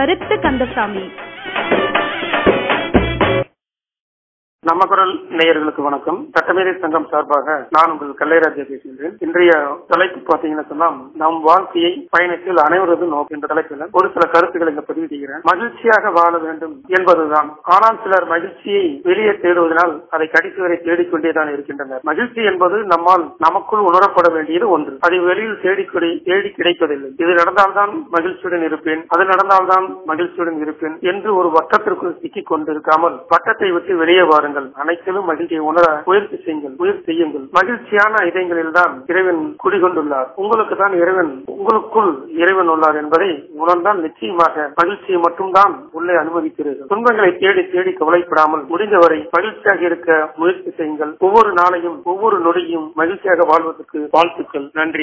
கருத்து கந்தசாமி நம்ம குரல் நேயர்களுக்கு வணக்கம் சட்டமேதை சங்கம் சார்பாக நான் உங்கள் கல்லைராஜா பேசுகின்றேன் இன்றைய தலைப்பு பாத்தீங்கன்னா சொன்னா நம் வாழ்க்கையை பயணத்தில் அனைவரது நோக்கு என்ற தலைப்பில் ஒரு சில கருத்துக்களை இங்க பதிவு செய்கிறேன் மகிழ்ச்சியாக வாழ வேண்டும் என்பதுதான் ஆனால் சிலர் மகிழ்ச்சியை வெளியே தேடுவதனால் அதை கடைசி வரை தேடிக்கொண்டேதான் இருக்கின்றனர் மகிழ்ச்சி என்பது நம்மால் நமக்குள் உணரப்பட வேண்டியது ஒன்று அதை வெளியில் தேடிக்கொடி தேடி கிடைப்பதில்லை இது நடந்தால்தான் மகிழ்ச்சியுடன் இருப்பேன் அது நடந்தால்தான் மகிழ்ச்சியுடன் இருப்பேன் என்று ஒரு வட்டத்திற்குள் சிக்கிக் கொண்டிருக்காமல் வட்டத்தை விட்டு வெளியே வாருங்கள் அனைத்திலும் மகிழ்ச்சியை உணர முயற்சி செய்யுங்கள் முயற்சி செய்யுங்கள் மகிழ்ச்சியான இதயங்களில் தான் இறைவன் குடிகொண்டுள்ளார் உங்களுக்கு தான் இறைவன் உங்களுக்குள் இறைவன் உள்ளார் என்பதை உணர்ந்தால் நிச்சயமாக மகிழ்ச்சியை மட்டும்தான் உள்ளே அனுமதிக்கிறீர்கள் துன்பங்களை தேடி தேடி கவலைப்படாமல் முடிந்தவரை மகிழ்ச்சியாக இருக்க முயற்சி செய்யுங்கள் ஒவ்வொரு நாளையும் ஒவ்வொரு நொடியும் மகிழ்ச்சியாக வாழ்வதற்கு வாழ்த்துக்கள் நன்றி